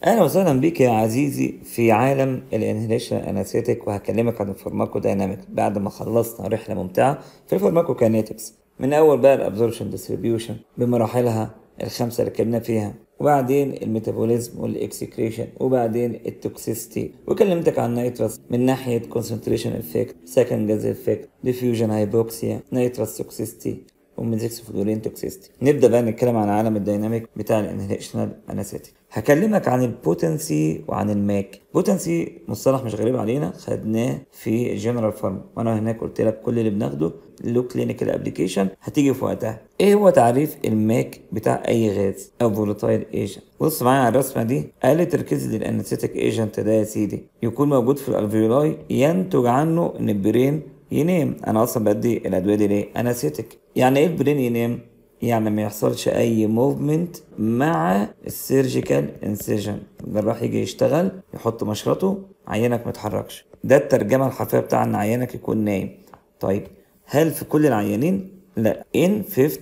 اهلا وسهلا بك يا عزيزي في عالم الانهيليشن انستيك وهكلمك عن الفارماكو دايناميك بعد ما خلصنا رحله ممتعه في الفارماكو كاينيتكس من اول بقى الابزوربشن ديستريبيوشن بمراحلها الخمسه اللي اتكلمنا فيها وبعدين الميتابوليزم والاكسكريشن وبعدين التوكسيستي وكلمتك عن نيترس من ناحيه كونسنتريشن افكت سكند جاز افكت ديفيوجن هايبوكسيا نيترس توكسيستي وميزيكس فلورين توكسيستي نبدا بقى نتكلم عن عالم الديناميك بتاع الانهيليشنال انستيك هكلمك عن البوتنسي وعن الماك بوتنسي مصطلح مش غريب علينا خدناه في جنرال فارم وانا هناك قلت لك كل اللي بناخده له كلينيكال ابلكيشن هتيجي في وقتها ايه هو تعريف الماك بتاع اي غاز او فولاتايل ايجنت بص معايا على الرسمه دي اقل تركيز للانستيك ايجنت ده يا سيدي يكون موجود في الالفيولاي ينتج عنه ان البرين ينام انا اصلا بدي الادويه دي ليه انستيك يعني ايه البرين ينام يعني ما يحصلش اي موفمنت مع السيرجيكال انسيجن الجراح يجي يشتغل يحط مشرطه عينك ما يتحركش ده الترجمه الحرفيه بتاع ان عينك يكون نايم طيب هل في كل العيانين لا in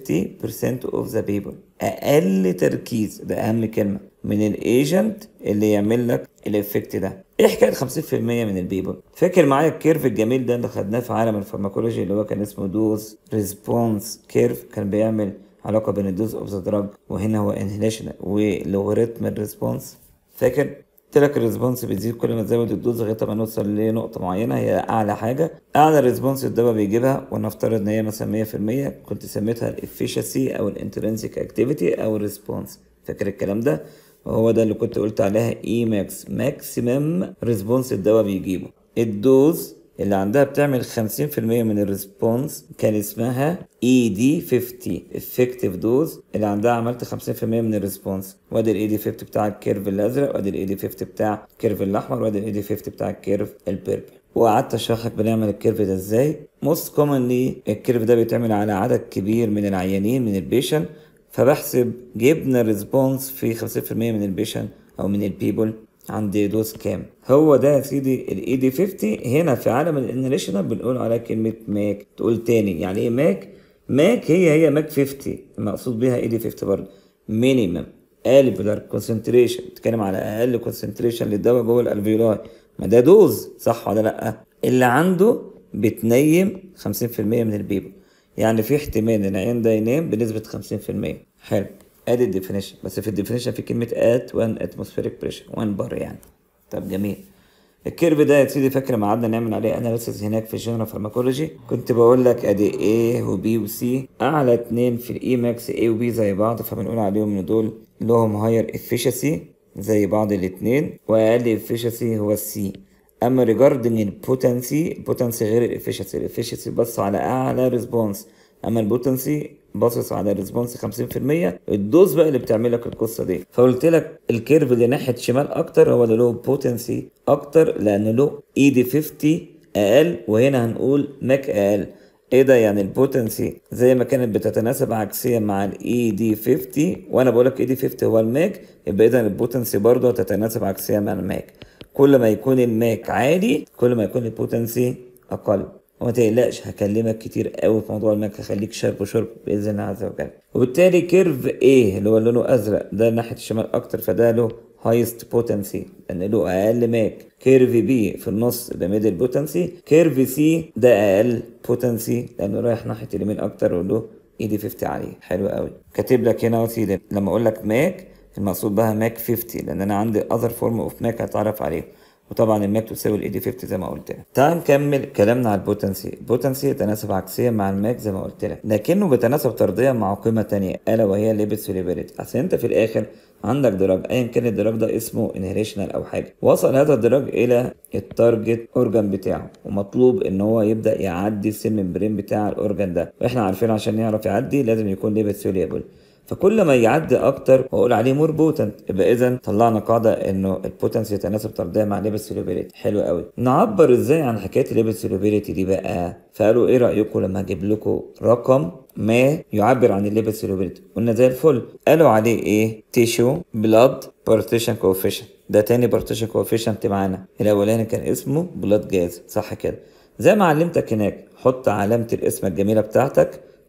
50% of the people اقل تركيز ده اهم كلمه من الايجنت اللي يعمل لك الافكت ده ايه حكايه 50% من البيبل فاكر معايا الكيرف الجميل ده اللي خدناه في عالم الفارماكولوجي اللي هو كان اسمه دوز ريسبونس كيرف كان بيعمل علاقه بين الدوز اوف ذا دراج وهنا هو انهيليشن ولوغاريتم الريسبونس فاكر قلت لك الريسبونس بتزيد كل ما تزود الدوز لغايه ما نوصل لنقطه معينه هي اعلى حاجه اعلى ريسبونس الدواء بيجيبها ونفترض ان هي مثلا 100% كنت سميتها الافيشنسي او الانترنسيك اكتيفيتي او الريسبونس فاكر الكلام ده وهو ده اللي كنت قلت عليها اي ماكس ماكسيمم ريسبونس الدواء بيجيبه الدوز اللي عندها بتعمل 50% من الريسبونس كان اسمها اي دي 50 افكتيف دوز اللي عندها عملت 50% من الريسبونس وادي الاي دي 50 بتاع الكيرف الازرق وادي الاي دي 50 بتاع الكيرف الاحمر وادي الاي دي 50 بتاع الكيرف البيربل وقعدت اشرح لك بنعمل الكيرف ده ازاي موست كومنلي الكيرف ده بيتعمل على عدد كبير من العيانين من البيشن فبحسب جبنا ريسبونس في 50% من البيشن او من البيبل عند دوز كام هو ده يا سيدي الاي دي 50 هنا في عالم الانهيليشن بنقول عليها كلمه ماك تقول تاني يعني ايه ماك ماك هي هي ماك 50 المقصود بيها اي دي 50 برضه مينيمم الفيولار كونسنتريشن بتتكلم على اقل كونسنتريشن للدواء جوه الالفيولاي ما ده دوز صح ولا لا اللي عنده بتنيم 50% من البيبل يعني في احتمال ان العيان ده ينام بنسبه 50% حلو ادي الديفينيشن بس في الديفينيشن في كلمه ات 1 اتموسفيريك بريشر 1 بار يعني طب جميل الكيرف ده يا سيدي فاكر ما قعدنا نعمل عليه اناليسيس هناك في الجنرال فارماكولوجي كنت بقول لك ادي A وبي وسي اعلى اتنين في الاي ماكس A وبي زي بعض فبنقول عليهم ان دول لهم هاير افيشنسي زي بعض الاتنين واقل افيشنسي هو السي اما ريجاردنج البوتنسي البوتنسي غير الافيشنسي الافيشنسي بص على اعلى ريسبونس اما البوتنسي باصص على الريسبونس 50% الدوز بقى اللي بتعمل لك القصه دي فقلت لك الكيرف اللي ناحيه شمال اكتر هو اللي له بوتنسي اكتر لان له اي دي 50 اقل وهنا هنقول ماك اقل ايه ده يعني البوتنسي زي ما كانت بتتناسب عكسيا مع الاي دي 50 وانا بقول لك اي دي 50 هو الماك يبقى اذا البوتنسي برضه هتتناسب عكسيا مع الماك كل ما يكون الماك عالي كل ما يكون البوتنسي اقل وما تقلقش هكلمك كتير قوي في موضوع الماك هخليك شرب وشرب باذن الله عز وجل وبالتالي كيرف ايه اللي هو لونه ازرق ده ناحيه الشمال اكتر فده له هايست بوتنسي لان له اقل ماك كيرف بي في النص ده ميدل بوتنسي كيرف سي ده اقل بوتنسي لانه رايح ناحيه اليمين اكتر وله اي دي 50 عليه حلو قوي كاتب لك هنا وسيله لما اقول لك ماك المقصود بها ماك 50 لان انا عندي اذر فورم اوف ماك هتعرف عليه وطبعا الماك تساوي الاي دي 50 زي ما قلت لك تعال نكمل كلامنا على البوتنسي البوتنسي يتناسب عكسيا مع الماك زي ما قلت لك لكنه بيتناسب طرديا مع قيمه تانية الا وهي ليبت سوليبيليتي اصل انت في الاخر عندك دراج ايا كان الدراج ده اسمه انهيريشنال او حاجه وصل هذا الدراج الى التارجت اورجان بتاعه ومطلوب ان هو يبدا يعدي السيل ممبرين بتاع الاورجان ده واحنا عارفين عشان يعرف يعدي لازم يكون ليبت سوليبل فكل ما يعدي اكتر واقول عليه مور بوتنت يبقى اذا طلعنا قاعده انه البوتنس يتناسب طرديا مع ليبل سوليبيليتي حلو قوي نعبر ازاي عن حكايه الليبل سوليبيليتي دي بقى فقالوا ايه رايكم لما اجيب لكم رقم ما يعبر عن الليبل سوليبيليتي قلنا زي الفل قالوا عليه ايه تيشو بلاد بارتيشن كوفيشن ده تاني بارتيشن كوفيشنت معانا الاولاني كان اسمه بلاد جاز صح كده زي ما علمتك هناك حط علامه الاسم الجميله بتاعتك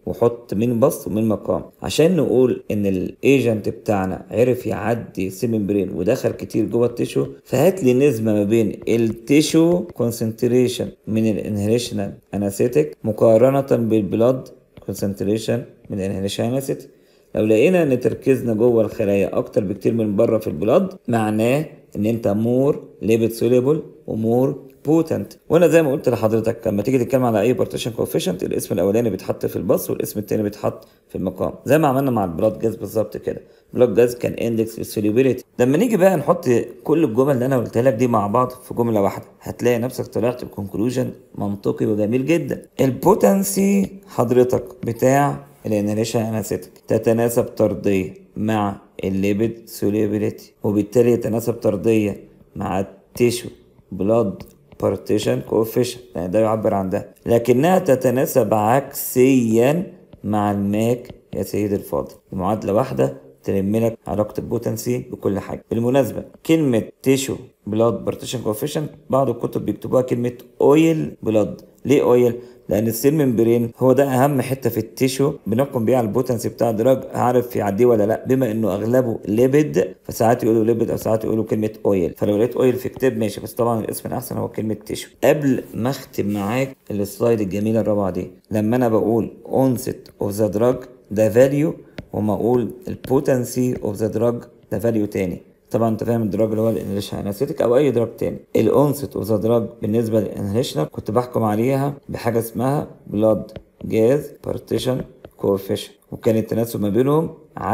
وحط من بسط ومن مقام عشان نقول ان الايجنت بتاعنا عرف يعدي السيل برين ودخل كتير جوه التيشو فهات لي نسبه ما بين التيشو كونسنتريشن من الانهيريشنال اناسيتك مقارنه بالبلاد كونسنتريشن من الانهيريشن اناسيتك لو لقينا ان تركيزنا جوه الخلايا اكتر بكتير من بره في البلاد معناه ان انت مور ليبيد سوليبل ومور بوتنت وانا زي ما قلت لحضرتك لما تيجي تتكلم على اي بارتيشن كوفيشنت الاسم الاولاني بيتحط في الباص والاسم الثاني بيتحط في المقام زي ما عملنا مع البلاد جاز بالظبط كده بلاد جاز كان اندكس للسوليبيليتي لما نيجي بقى نحط كل الجمل اللي انا قلتها لك دي مع بعض في جمله واحده هتلاقي نفسك طلعت بكونكلوجن منطقي وجميل جدا البوتنسي حضرتك بتاع الانريشن اناسيتك تتناسب طرديا مع الليبيد سوليبيليتي وبالتالي يتناسب طرديا مع التيشو بلاد بارتيشن كوفيشن يعني ده يعبر عن ده لكنها تتناسب عكسيا مع الماك يا سيدي الفاضل المعادلة واحدة تلم لك علاقة البوتنسي بكل حاجة بالمناسبة كلمة تيشو بلاد بارتيشن كوفيشن بعض الكتب بيكتبوها كلمة اويل بلاد ليه اويل؟ لان السيل ممبرين هو ده اهم حته في التيشو بنحكم بيه على البوتنسي بتاع الدراج عارف يعديه ولا لا بما انه اغلبه ليبيد فساعات يقولوا ليبيد او ساعات يقولوا كلمه اويل فلو لقيت اويل في كتاب ماشي بس طبعا الاسم الاحسن هو كلمه تيشو قبل ما اختم معاك السلايد الجميله الرابعه دي لما انا بقول اونست اوف ذا دراج ده فاليو وما اقول البوتنسي اوف ذا دراج ده فاليو تاني طبعا انت فاهم الدراج اللي هو الانهيشن انستيك او اي دراج تاني الاونست اوف ذا دراج بالنسبه للانهيشنال كنت بحكم عليها بحاجه اسمها بلاد جاز بارتيشن كوفيشن وكان التناسب ما بينهم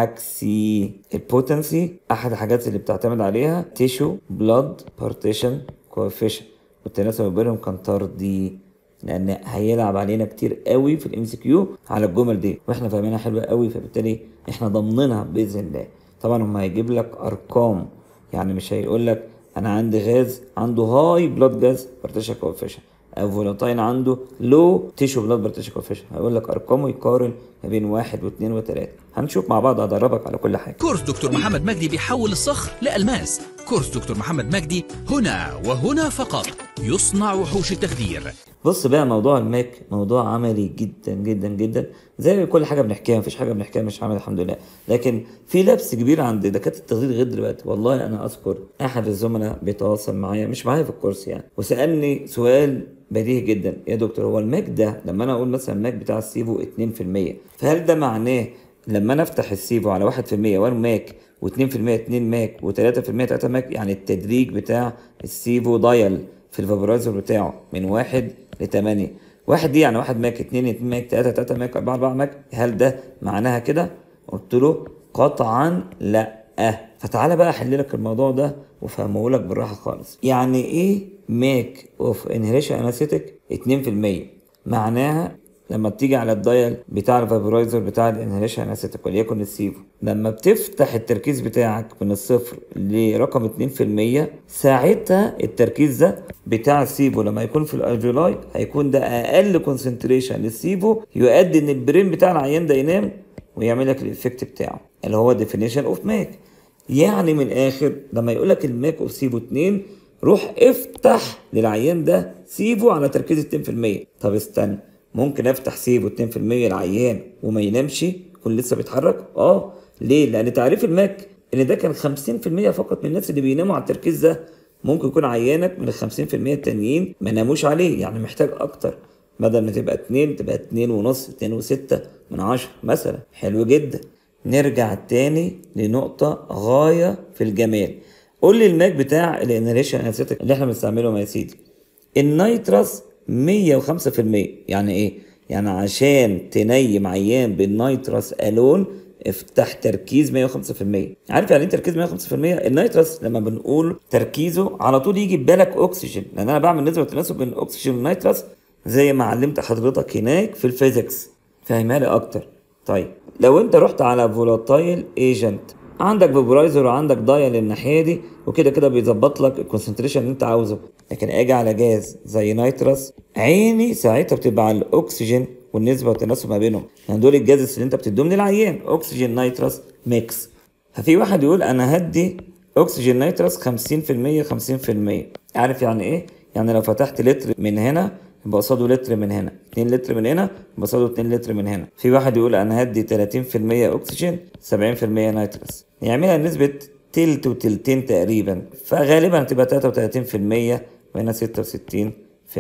عكسي البوتنسي احد الحاجات اللي بتعتمد عليها تيشو بلاد بارتيشن كوفيشن والتناسب ما بينهم كان طردي لان هيلعب علينا كتير قوي في الام سي كيو على الجمل دي واحنا فاهمينها حلوه قوي فبالتالي احنا ضامنينها باذن الله طبعا هم هيجيب لك ارقام يعني مش هيقول لك انا عندي غاز عنده هاي بلاد جاز بارتيشن كوفيشن او فولاتاين عنده لو تيشو بلاد بارتيشن كوفيشن هيقول لك ارقامه يقارن ما بين واحد واثنين وثلاثه هنشوف مع بعض هدربك على كل حاجه كورس دكتور محمد مجدي بيحول الصخر لألماس كورس دكتور محمد مجدي هنا وهنا فقط يصنع وحوش التخدير بص بقى موضوع الماك موضوع عملي جدا جدا جدا زي كل حاجه بنحكيها مفيش حاجه بنحكيها مش عملي الحمد لله لكن في لبس كبير عند دكاتره التخدير لغايه دلوقتي والله انا اذكر احد الزملاء بيتواصل معايا مش معايا في الكورس يعني وسالني سؤال بديهي جدا يا دكتور هو الماك ده لما انا اقول مثلا الماك بتاع السيفو 2% فهل ده معناه لما انا افتح السيفو على 1% والماك و2% 2 ماك و3% 3 ماك يعني التدريج بتاع السيفو دايل في الفابرايزر بتاعه من واحد لثمانية واحد دي يعني واحد ماك اتنين اتنين ماك تلاتة تلاتة ماك أربعة أربعة ماك هل ده معناها كده؟ قلت له قطعا لا فتعالى بقى أحل لك الموضوع ده وفهمه لك بالراحة خالص يعني إيه ماك أوف انهيريشن أنستيك 2% معناها لما بتيجي على الدايل بتاع الفابرايزر بتاع الانهيريشن انستيك وليكن السيفو لما بتفتح التركيز بتاعك من الصفر لرقم 2% ساعتها التركيز ده بتاع السيفو لما يكون في الالفيولاي هيكون ده اقل كونسنتريشن للسيفو يؤدي ان البرين بتاع العيان ده ينام ويعمل لك الايفكت بتاعه اللي هو ديفينيشن اوف ماك يعني من الاخر لما يقول لك الماك اوف سيفو 2 روح افتح للعيان ده سيفو على تركيز 2% طب استنى ممكن افتح سيفو 2% العيان وما ينامش يكون لسه بيتحرك اه ليه لان تعريف الماك ان ده كان 50% فقط من الناس اللي بيناموا على التركيز ده ممكن يكون عيانك من ال 50% التانيين ما ناموش عليه يعني محتاج اكتر بدل ما تبقى 2 تبقى 2 ونص 2 و6 من 10 مثلا حلو جدا نرجع تاني لنقطة غاية في الجمال قول لي الماك بتاع الانريشن انستيك اللي احنا بنستعمله يا سيدي النيترس 105% يعني ايه؟ يعني عشان تنيم عيان بالنيترس الون افتح تركيز 105% عارف يعني ايه تركيز 105% النيترس لما بنقول تركيزه على طول يجي في بالك اكسجين لان انا بعمل نسبه تناسب بين الاكسجين والنيترس زي ما علمت حضرتك هناك في الفيزيكس فاهمها لي اكتر طيب لو انت رحت على فولاتايل ايجنت عندك فيبرايزر وعندك دايل الناحيه دي وكده كده بيظبط لك الكونسنتريشن اللي انت عاوزه لكن اجي على جاز زي نيترس عيني ساعتها بتبقى على الاكسجين والنسبه والتناسب ما بينهم يعني دول الجازس اللي انت بتديهم للعيان اكسجين نيترس ميكس ففي واحد يقول انا هدي اكسجين نيترس 50% 50% عارف يعني ايه؟ يعني لو فتحت لتر من هنا يبقى قصاده لتر من هنا 2 لتر من هنا يبقى قصاده 2 لتر من هنا في واحد يقول انا هدي 30% اكسجين 70% نيتروس يعملها نسبة تلت وتلتين تقريبا فغالبا هتبقى 33% وهنا 66%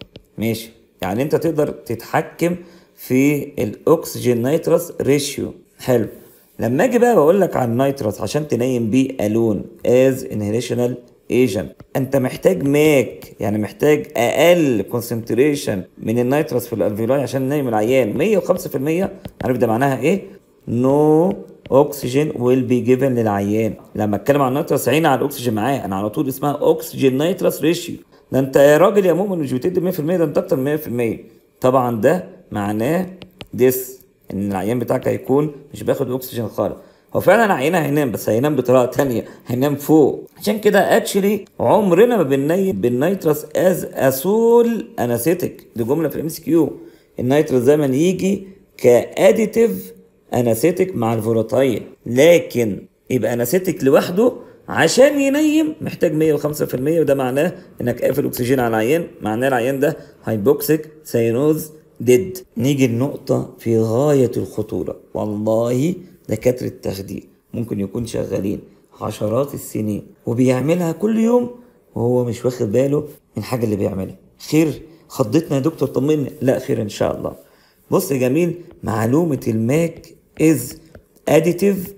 ماشي يعني انت تقدر تتحكم في الاكسجين نيتروس ريشيو حلو لما اجي بقى بقول لك عن النيتروس عشان تنيم بيه الون از انهيليشنال ايجنت انت محتاج ماك يعني محتاج اقل كونسنتريشن من النيتروس في الالفيولاي عشان ننيم العيان 105% عارف ده معناها ايه نو اوكسجين ويل بي جيفن للعيان لما اتكلم عن النيتروس عيني على الاكسجين معاه انا على طول اسمها اوكسجين نيتروس ريشيو ده انت يا راجل يا مؤمن مش بتدي 100% ده انت اكتر من 100% طبعا ده معناه ديس ان العيان بتاعك هيكون مش بياخد اكسجين خالص هو فعلا عينه هينام بس هينام بطريقه تانية هينام فوق عشان كده اكشلي عمرنا ما بننيم بالنيترس از اسول انستيك دي جمله في الام سي كيو النيترس دايما يجي كاديتيف انستيك مع الفولاتايل لكن يبقى انستيك لوحده عشان ينيم محتاج 105% وده معناه انك قافل اكسجين على العيان معناه العيان ده هايبوكسيك ساينوز ديد نيجي النقطة في غاية الخطورة والله دكاترة التخدير ممكن يكون شغالين عشرات السنين وبيعملها كل يوم وهو مش واخد باله من الحاجة اللي بيعملها خير خضتنا يا دكتور طمني لا خير ان شاء الله بص يا جميل معلومة الماك از اديتيف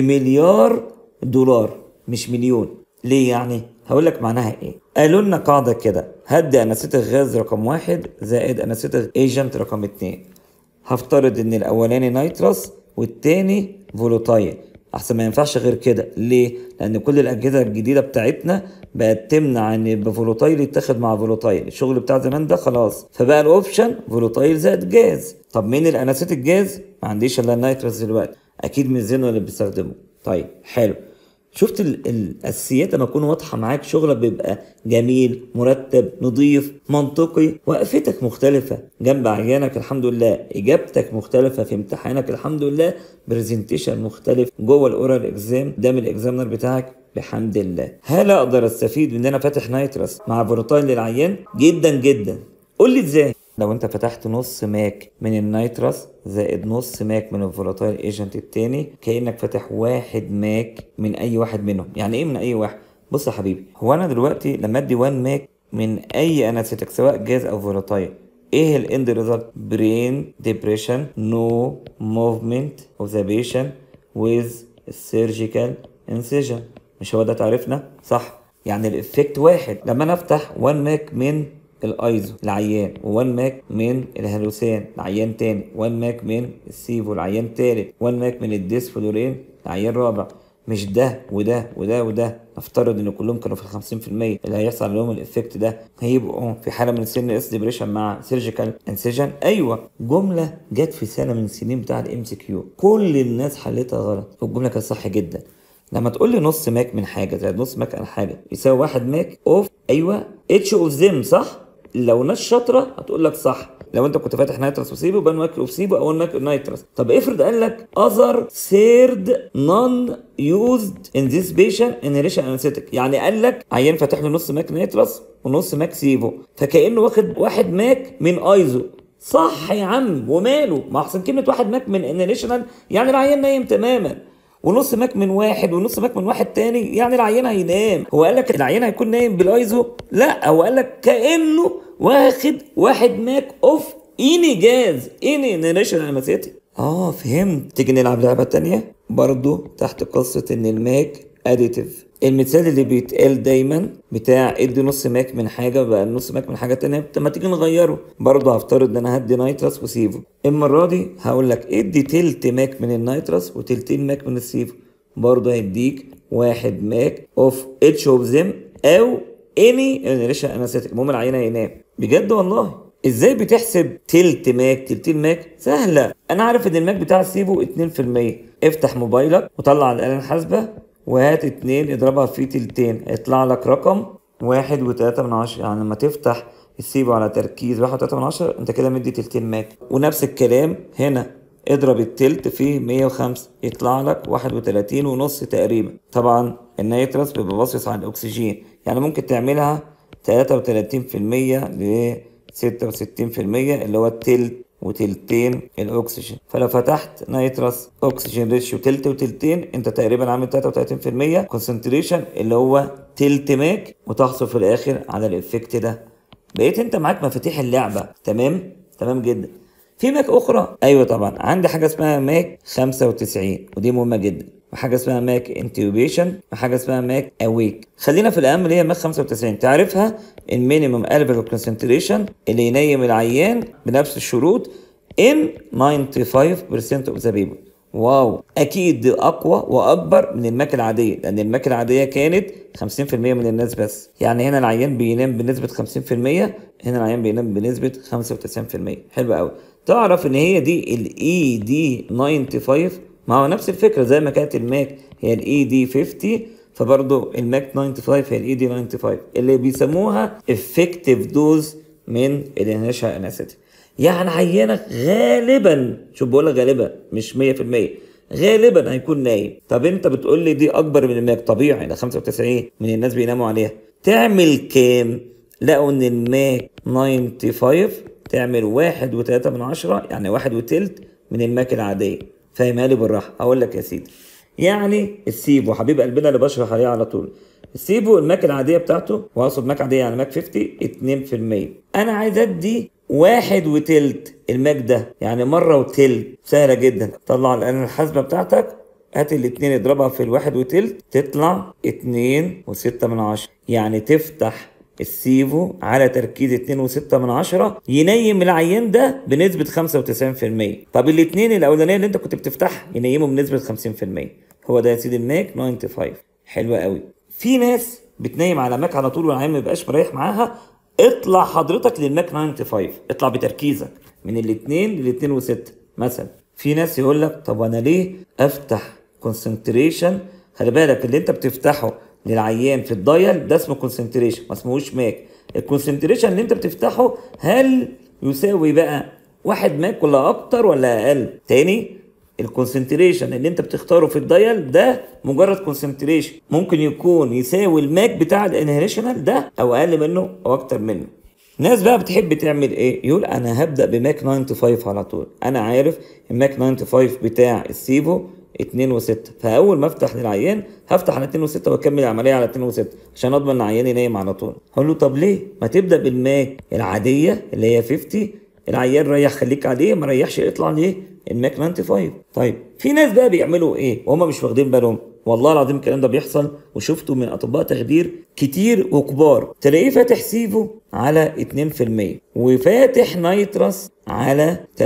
بمليار دولار مش مليون ليه يعني هقول لك معناها ايه قالوا لنا قاعدة كده هدي انستيك غاز رقم واحد زائد انستيك ايجنت رقم اتنين هفترض ان الاولاني نيترس والتاني فولوتايل احسن ما ينفعش غير كده ليه لان كل الاجهزه الجديده بتاعتنا بقت تمنع ان يبقى فولوتايل يتاخد مع فولوتايل الشغل بتاع زمان ده خلاص فبقى الاوبشن فولوتايل زائد جاز طب مين الاناسيت الجاز ما عنديش الا النيترس دلوقتي اكيد من زينو اللي بيستخدمه طيب حلو شفت ال- الاساسيات لما تكون واضحه معاك شغلك بيبقى جميل مرتب نظيف منطقي وقفتك مختلفه جنب عيانك الحمد لله اجابتك مختلفه في امتحانك الحمد لله برزنتيشن مختلف جوه الاورال اكزام قدام الاكزامنر بتاعك بحمد الله هل اقدر استفيد من ان انا فاتح نايترس مع فولوتايل للعيان جدا جدا قول لي ازاي لو انت فتحت نص ماك من النيترس زائد نص ماك من الفولاتايل ايجنت التاني كانك فاتح واحد ماك من اي واحد منهم يعني ايه من اي واحد بص يا حبيبي هو انا دلوقتي لما ادي 1 ماك من اي انستيك سواء جاز او فولاتايل ايه الاند ريزلت برين ديبريشن نو موفمنت اوف ذا بيشنت ويز السيرجيكال انسيجن مش هو ده تعريفنا صح يعني الافكت واحد لما انا افتح 1 ماك من الايزو لعيان و1 ماك من الهلوسان لعيان تاني 1 ماك من السيفو لعيان تالت 1 ماك من الديسفلورين لعيان رابع مش ده وده وده وده نفترض ان كلهم كانوا في ال 50% اللي هيحصل لهم الافكت ده هيبقوا في حاله من السن اس ديبريشن مع سيرجيكال انسيجن ايوه جمله جت في سنه من السنين بتاع الام سي كيو كل الناس حلتها غلط والجمله كانت صح جدا لما تقول لي نص ماك من حاجه زائد نص ماك عن حاجه يساوي واحد ماك اوف ايوه اتش اوف زم صح لو ناس شاطره هتقول لك صح لو انت كنت فاتح نيترس وسيبو يبقى ماك اوف سيبو او ماك نيترس طب افرض قال لك اذر سيرد نون يوزد ان ذيس بيشن انهيليشن انستيك يعني قال لك عيان فاتح له نص ماك نيترس ونص ماك سيفو فكانه واخد واحد ماك من ايزو صح يا عم وماله ما احسن كلمه واحد ماك من انهيليشنال يعني العيان نايم تماما ونص ماك من واحد ونص ماك من واحد تاني يعني العيان هينام هو قال لك العيان هيكون نايم بالايزو لا هو قال لك كانه واخد واحد ماك اوف اني جاز اني انيشن انستيك اه فهمت تيجي نلعب لعبه تانية برضو تحت قصه ان الماك اديتيف المثال اللي بيتقال دايما بتاع ادي نص ماك من حاجه بقى نص ماك من حاجه تانية طب ما تيجي نغيره برضه هفترض ان انا هدي نايترس وسيفو المره دي هقول لك ادي تلت ماك من النايترس وتلتين ماك من السيفو برضه هيديك واحد ماك اوف اتش اوف زم او اني انريشن انستيك المهم العينه ينام بجد والله ازاي بتحسب تلت ماك تلتين ماك سهله انا عارف ان الماك بتاع السيفو 2% افتح موبايلك وطلع الاله الحاسبه وهات اتنين اضربها في تلتين يطلع لك رقم واحد وتلاتة من عشرة يعني لما تفتح السيبو على تركيز واحد وتلاتة من عشرة انت كده مدي تلتين ماك ونفس الكلام هنا اضرب التلت في 105 يطلع لك 31 ونص تقريبا طبعا النيترس بيبقى باصص على الاكسجين يعني ممكن تعملها 33% ل 66% اللي هو التلت وتلتين الاكسجين فلو فتحت نيترس اكسجين ريشيو تلت وتلتين انت تقريبا عامل 33% كونسنتريشن اللي هو تلت ماك وتحصل في الاخر على الافكت ده بقيت انت معاك مفاتيح اللعبه تمام تمام جدا في ماك اخرى ايوه طبعا عندي حاجه اسمها ماك 95 ودي مهمه جدا وحاجه اسمها ماك انتيوبيشن وحاجه اسمها ماك اويك خلينا في الاهم اللي هي ماك 95 تعرفها المينيمم الفير كونسنتريشن اللي ينيم العيان بنفس الشروط ان 95% اوف ذا بيبل واو اكيد دي اقوى واكبر من الماك العاديه لان الماك العاديه كانت 50% من الناس بس يعني هنا العيان بينام بنسبه 50% هنا العيان بينام بنسبه 95% حلو قوي تعرف ان هي دي الاي دي 95 ما هو نفس الفكره زي ما كانت الماك هي الاي دي 50 فبرضه الماك 95 هي الاي دي 95 اللي بيسموها افكتيف دوز من الانهيشن انستي يعني عينك غالبا شوف بقول لك غالبا مش 100% غالبا هيكون نايم طب انت بتقول لي دي اكبر من الماك طبيعي ده 95 من الناس بيناموا عليها تعمل كام لقوا ان الماك 95 تعمل واحد وتلاتة من عشرة يعني واحد وتلت من الماك العادية فاهمها لي بالراحة هقول لك يا سيدي يعني السيبو حبيب قلبنا اللي بشرح عليه على طول السيبو الماك العادية بتاعته واقصد ماك عادية يعني ماك 50 2% انا عايز ادي واحد وتلت الماك ده يعني مرة وتلت سهلة جدا طلع الآلة الحاسبة بتاعتك هات الاتنين اضربها في الواحد وتلت تطلع اتنين وستة من عشرة يعني تفتح السيفو على تركيز اتنين وستة من عشرة ينيم العيان ده بنسبة خمسة وتسعين في المية طب الاتنين الأولانية اللي انت كنت بتفتحها ينيمه بنسبة خمسين في المية هو ده يا سيدي الماك 95 حلوة قوي في ناس بتنيم على ماك على طول والعيان ما يبقاش مريح معاها اطلع حضرتك للماك 95 اطلع بتركيزك من الاتنين للاتنين وستة مثلا في ناس يقول لك طب انا ليه افتح كونسنتريشن خلي بالك اللي انت بتفتحه للعيان في الدايل ده اسمه كونسنتريشن ما اسمهوش ماك الكونسنتريشن اللي انت بتفتحه هل يساوي بقى واحد ماك ولا اكتر ولا اقل تاني الكونسنتريشن اللي انت بتختاره في الدايل ده مجرد كونسنتريشن ممكن يكون يساوي الماك بتاع الانهريشنال ده او اقل منه او اكتر منه ناس بقى بتحب تعمل ايه يقول انا هبدا بماك 95 على طول انا عارف الماك 95 بتاع السيفو 2 و6 فاول ما افتح للعيان هفتح على 2 و6 واكمل العمليه على 2 و6 عشان اضمن ان العيان ينام على طول هقول له طب ليه ما تبدا بالماك العاديه اللي هي 50 العيان ريح خليك عليه ما ريحش اطلع ليه الماك 95 طيب في ناس بقى بيعملوا ايه وهم مش واخدين بالهم والله العظيم الكلام ده بيحصل وشفته من اطباء تخدير كتير وكبار تلاقيه فاتح سيفو على 2% وفاتح نيترس على 30%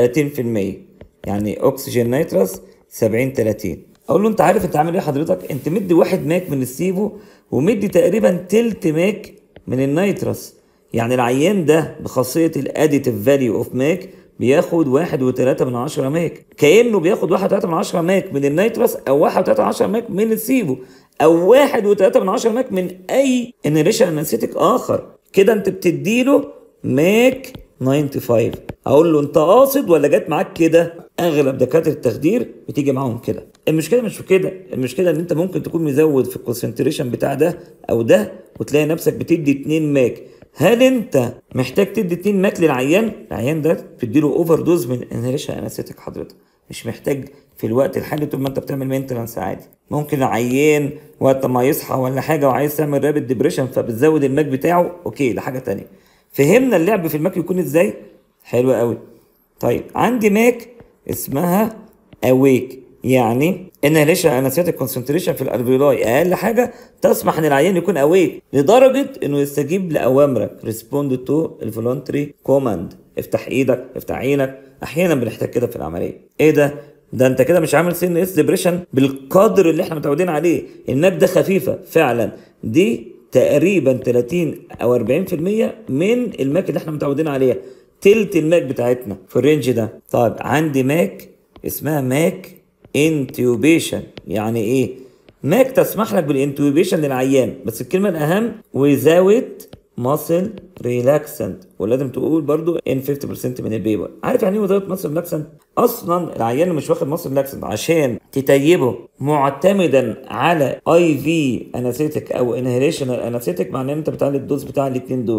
يعني اكسجين نيترس 70 30 اقول له انت عارف انت عامل ايه حضرتك انت مدي واحد ماك من السيفو ومدي تقريبا تلت ماك من النيترس يعني العيان ده بخاصيه الاديتيف فاليو اوف ماك بياخد واحد وتلاتة من عشرة ماك كأنه بياخد واحد وتلاتة من عشرة ماك من النيترس أو واحد وتلاتة من عشرة ماك من السيفو أو واحد وتلاتة من عشرة ماك من أي انريشن انستيك آخر كده أنت بتديله ماك 95 أقول له أنت قاصد ولا جت معاك كده أغلب دكاترة التخدير بتيجي معاهم كده المشكلة مش في كده المشكلة إن أنت ممكن تكون مزود في الكونسنتريشن بتاع ده أو ده وتلاقي نفسك بتدي 2 ماك هل انت محتاج تدي 2 ماك للعيان؟ العيان ده تديله اوفر دوز من انهيليشن انستيك حضرتك مش محتاج في الوقت الحالي طول ما انت بتعمل مينتنانس عادي ممكن العيان وقت ما يصحى ولا حاجه وعايز تعمل رابid ديبريشن فبتزود الماك بتاعه اوكي ده حاجه تانية فهمنا اللعب في الماك يكون ازاي حلو قوي طيب عندي ماك اسمها اويك يعني انهيليشن انستيك كونسنتريشن في الالفيولاي اقل حاجه تسمح ان العيان يكون اويك لدرجه انه يستجيب لاوامرك ريسبوند تو الفولونتري كوماند افتح ايدك افتح عينك احيانا بنحتاج كده في العمليه ايه ده ده انت كده مش عامل سن اس ديبريشن بالقدر اللي احنا متعودين عليه الماك ده خفيفه فعلا دي تقريبا 30 او 40% من الماك اللي احنا متعودين عليها تلت الماك بتاعتنا في الرينج ده طيب عندي ماك اسمها ماك انتيوبيشن يعني ايه ماك تسمح لك بالانتيوبيشن للعيان بس الكلمه الاهم without muscle relaxant ولازم تقول برضو ان 50% من البيبر عارف يعني ايه without muscle relaxant اصلا العيان اللي مش واخد muscle relaxant عشان تتيبه معتمدا على اي في انستيك او انهيليشنال انستيك معناه ان انت بتعلي الدوز بتاع الاثنين دول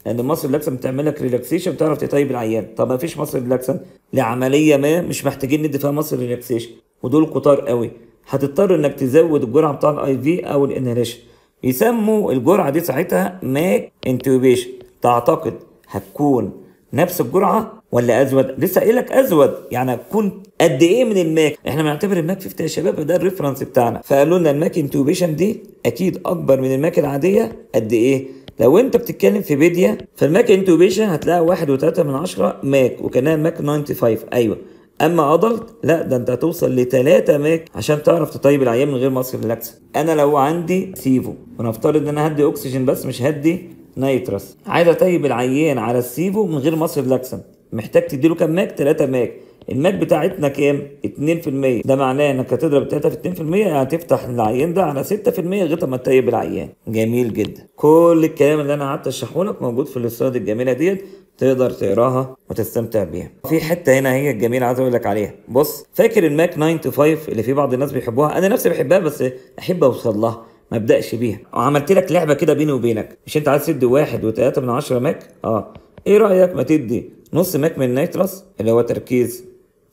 لان مصر ريلاكسن بتعمل لك ريلاكسيشن بتعرف تطيب العيان طب ما فيش مصر ريلاكسن لعمليه ما مش محتاجين ندي فيها مصر ريلاكسيشن ودول كتار قوي هتضطر انك تزود الجرعه بتاع الاي في او الانهيليشن يسموا الجرعه دي ساعتها ماك انتوبيشن تعتقد هتكون نفس الجرعه ولا ازود لسه قايل لك ازود يعني هتكون قد ايه من الماك احنا بنعتبر الماك 50 يا شباب ده الريفرنس بتاعنا فقالوا لنا الماك انتوبيشن دي اكيد اكبر من الماك العاديه قد ايه لو انت بتتكلم في بيديا فالماك انتوبيشن هتلاقي واحد وتلاتة من عشرة ماك وكانها ماك 95 ايوه اما ادلت لا ده انت هتوصل لتلاتة ماك عشان تعرف تطيب العيان من غير مصر ريلاكس انا لو عندي سيفو ونفترض ان انا هدي اكسجين بس مش هدي نيترس عايز اطيب العيان على السيفو من غير مصر ريلاكسن محتاج تديله كام ماك 3 ماك الماك بتاعتنا كام 2% ده معناه انك هتضرب 3 في 2% يعني هتفتح العيان ده على 6% لغايه ما تطيب العيان جميل جدا كل الكلام اللي انا قعدت اشرحه لك موجود في السلايد الجميله ديت تقدر تقراها وتستمتع بيها في حته هنا هي الجميله عايز اقول لك عليها بص فاكر الماك 95 اللي في بعض الناس بيحبوها انا نفسي بحبها بس احب اوصل لها ما ابداش بيها وعملت لك لعبه كده بيني وبينك مش انت عايز تدي واحد وتلاتة من عشرة ماك اه ايه رايك ما تدي نص ماك من النيترس اللي هو تركيز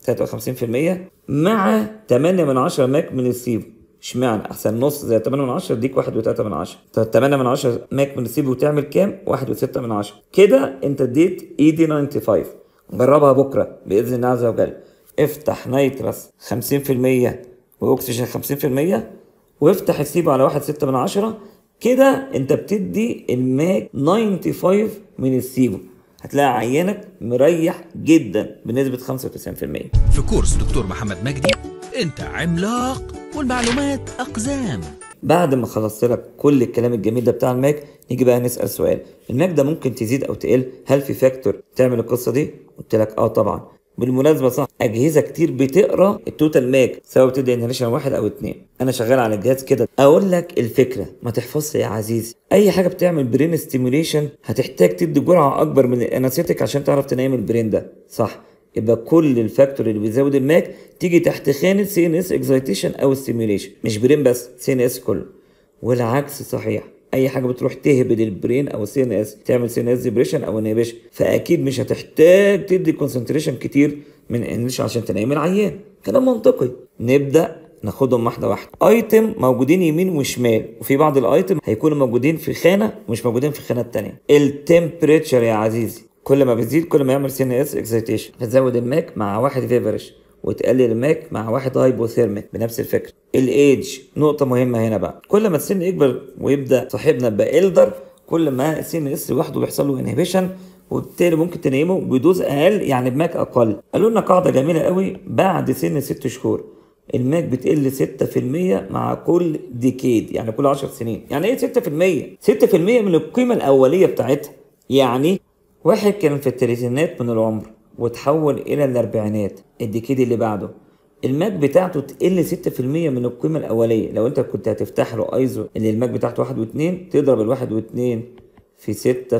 53% مع 8 من 10 ماك من السيفو اشمعنى احسن نص زي 8 من 10 اديك 1 و3 من 10 طب 8 من 10 ماك من السيفو وتعمل كام 1 و6 من 10 كده انت اديت اي دي 95 جربها بكره باذن الله عز وجل افتح نيترس 50% واكسجين 50% وافتح السيبو على واحد ستة من عشرة كده انت بتدي الماك 95 من السيبو هتلاقي عينك مريح جدا بنسبة 95% في كورس دكتور محمد مجدي انت عملاق والمعلومات اقزام بعد ما خلصت لك كل الكلام الجميل ده بتاع الماك نيجي بقى نسأل سؤال الماك ده ممكن تزيد او تقل هل في فاكتور تعمل القصة دي قلت لك اه طبعا بالمناسبة صح أجهزة كتير بتقرا التوتال ماك سواء بتدي انهيليشن واحد أو اتنين أنا شغال على الجهاز كده أقول لك الفكرة ما تحفظش يا عزيزي أي حاجة بتعمل برين ستيموليشن هتحتاج تدي جرعة أكبر من الأنستيك عشان تعرف تنام البرين ده صح يبقى كل الفاكتور اللي بيزود الماك تيجي تحت خانة سي ان اس اكزايتيشن او ستيميوليشن مش برين بس سي ان اس كله والعكس صحيح اي حاجه بتروح تهبد البرين او السي ان اس تعمل سي ان اس ديبريشن او انهبيشن فاكيد مش هتحتاج تدي كونسنتريشن كتير من انهبيشن عشان تنام العيان كلام منطقي نبدا ناخدهم واحده واحده ايتم موجودين يمين وشمال وفي بعض الايتم هيكونوا موجودين في خانه ومش موجودين في خانه تانية التمبريتشر يا عزيزي كل ما بتزيد كل ما يعمل سي ان اس اكسيتيشن فتزود الماك مع واحد فيفرش وتقلل الماك مع واحد هايبوثيرميك بنفس الفكره الايدج نقطه مهمه هنا بقى كل ما السن يكبر ويبدا صاحبنا يبقى الدر كل ما السي ان اس لوحده بيحصل له انهبيشن وبالتالي ممكن تنيمه بدوز اقل يعني بماك اقل قالوا لنا قاعده جميله قوي بعد سن ست شهور الماك بتقل 6% مع كل ديكيد يعني كل 10 سنين يعني ايه 6% 6% من القيمه الاوليه بتاعتها يعني واحد كان في الثلاثينات من العمر وتحول الى الاربعينات الديكيد اللي بعده الماك بتاعته تقل 6% من القيمة الأولية لو أنت كنت هتفتح له ايزو اللي الماك بتاعته واحد واتنين تضرب الواحد واتنين في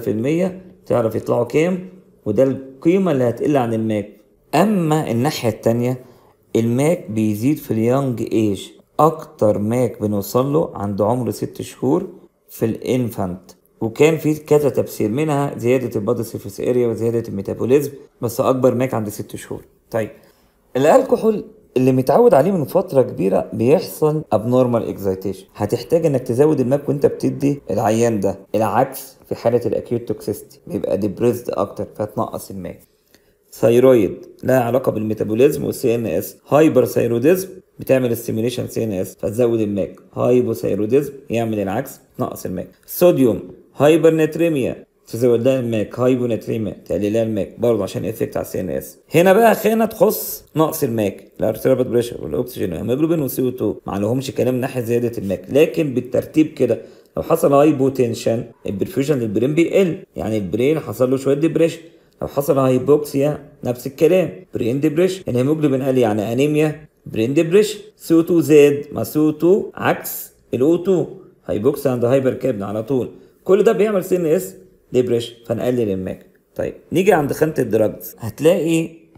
6% تعرف يطلعوا كام وده القيمة اللي هتقل عن الماك أما الناحية التانية الماك بيزيد في اليونج ايج أكتر ماك بنوصل له عند عمر ست شهور في الانفانت وكان في كذا تفسير منها زيادة البادي سيرفيس اريا وزيادة الميتابوليزم بس أكبر ماك عند ست شهور طيب الكحول اللي متعود عليه من فترة كبيرة بيحصل abnormal excitation هتحتاج انك تزود الماك وانت بتدي العيان ده العكس في حالة الاكيوت توكسيستي بيبقى ديبريزد اكتر فتنقص الماك ثايرويد لها علاقة بالميتابوليزم والسي ان اس هايبر ثايروديزم بتعمل ستيميوليشن سي ان اس فتزود الماك هايبوثايروديزم يعمل العكس تنقص الماك صوديوم هايبر نتريميا تزود لها الماك هايبوناتريميا تقلل لها الماك برضه عشان افكت على السي ان اس هنا بقى خانه تخص نقص الماك الارتيرابت بريشر والاكسجين والهيموجلوبين والسي او 2 ما لهمش كلام ناحيه زياده الماك لكن بالترتيب كده لو حصل هايبوتنشن البرفيوجن للبرين بيقل يعني البرين حصل له شويه ديبريشن لو حصل هايبوكسيا نفس الكلام برين ديبريشن الهيموجلوبين قل يعني انيميا برين ديبريشن سي او 2 زاد ما سي او 2 عكس الاو 2 هايبوكسيا عند هايبر كابن على طول كل ده بيعمل سي ان اس ديبريشن فنقلل الماك طيب نيجي عند خانه الدراجز هتلاقي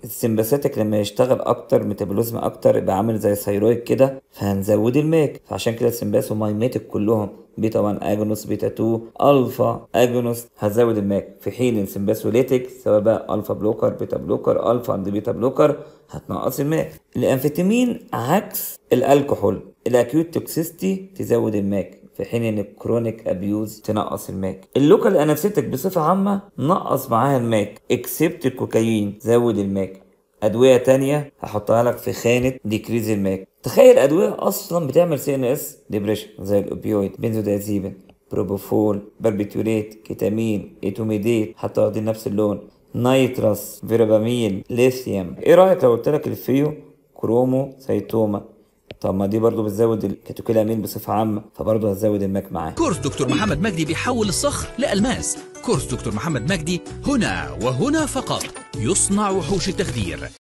السمباثيتك لما يشتغل اكتر ميتابوليزم اكتر يبقى عامل زي ثايرويد كده فهنزود الماك فعشان كده السمباث ومايميتك كلهم بيتا 1 اجونست بيتا 2 الفا اجونست هتزود الماك في حين السمباثوليتك سواء بقى الفا بلوكر بيتا بلوكر الفا اند بيتا بلوكر هتنقص الماك الانفيتامين عكس الالكحول الاكيوت توكسيستي تزود الماك في حين ان الكرونيك ابيوز تنقص الماك اللوكال انستيك بصفه عامه نقص معاها الماك اكسبت الكوكايين زود الماك ادويه تانية هحطها لك في خانه ديكريز الماك تخيل ادويه اصلا بتعمل سي ان اس ديبريشن زي الاوبيويد بنزودازيبين بروبوفول باربيتوريت كيتامين ايتوميديت حتى واخدين نفس اللون نايترس فيرابامين ليثيوم ايه رايك لو قلت لك الفيو كرومو سيتوما طب ما دي برضو بتزود الكاتوكيلامين بصفة عامة فبرضو هتزود الماك معاه كورس دكتور محمد مجدي بيحول الصخر لألماس كورس دكتور محمد مجدي هنا وهنا فقط يصنع وحوش التخدير